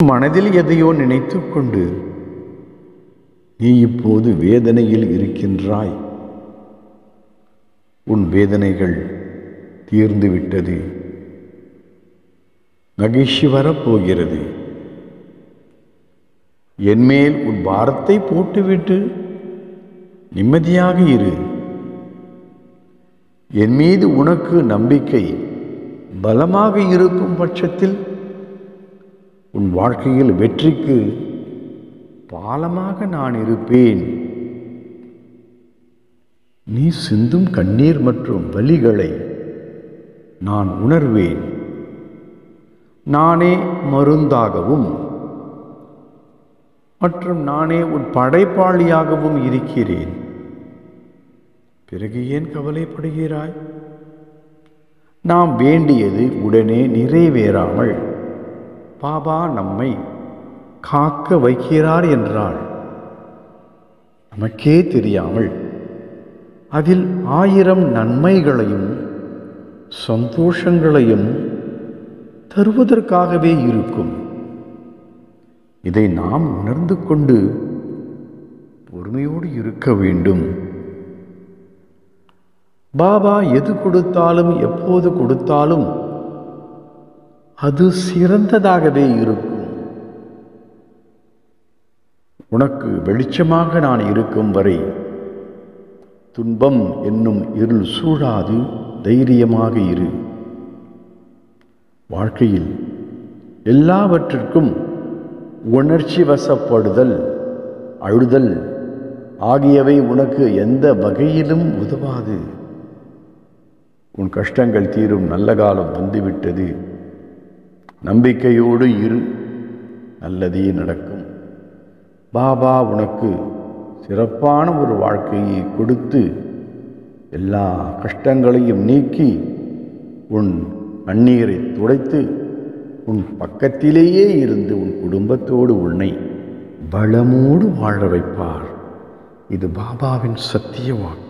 மனதில் எதையோ நினைத்து கொண்டு நீ இப்போது வேதனையில் இருக்கின்றாய் உன் வேதனைகள் தீர்ந்து விட்டது மகிழ்ச்சி வரப்போகிறது என்மேல் உன் பாரத்தை போட்டுவிட்டு நிம்மதியாக இரு என் மீது உனக்கு நம்பிக்கை பலமாக இருக்கும் பட்சத்தில் உன் வாழ்க்கையில் வெற்றிக்கு பாலமாக நான் இருப்பேன் நீ சிந்தும் கண்ணீர் மற்றும் வலிகளை நான் உணர்வேன் நானே மருந்தாகவும் மற்றும் நானே உன் படைப்பாளியாகவும் இருக்கிறேன் பிறகு ஏன் கவலைப்படுகிறாய் நாம் வேண்டியது உடனே நிறைவேறாமல் பாபா நம்மை காக்க வைக்கிறார் என்றாள் நமக்கே தெரியாமல் அதில் ஆயிரம் நன்மைகளையும் சந்தோஷங்களையும் தருவதற்காகவே இருக்கும் இதை நாம் உணர்ந்து கொண்டு பொறுமையோடு இருக்க வேண்டும் பாபா எது கொடுத்தாலும் எப்போது கொடுத்தாலும் அது சிறந்ததாகவே இருக்கும் உனக்கு வெளிச்சமாக நான் இருக்கும் வரை துன்பம் என்னும் இருள் சூழாது தைரியமாக இரு வாழ்க்கையில் எல்லாவற்றிற்கும் உணர்ச்சி வசப்படுதல் அழுதல் ஆகியவை உனக்கு எந்த வகையிலும் உதவாது உன் கஷ்டங்கள் தீரும் நல்ல காலம் வந்துவிட்டது நம்பிக்கையோடு இரு நல்லதே நடக்கும் பாபா உனக்கு சிறப்பான ஒரு வாழ்க்கையை கொடுத்து எல்லா கஷ்டங்களையும் நீக்கி உன் கண்ணீரை துடைத்து உன் பக்கத்திலேயே இருந்து உன் குடும்பத்தோடு உன்னை பலமோடு வாழ வைப்பார் இது பாபாவின் சத்திய வாக்கு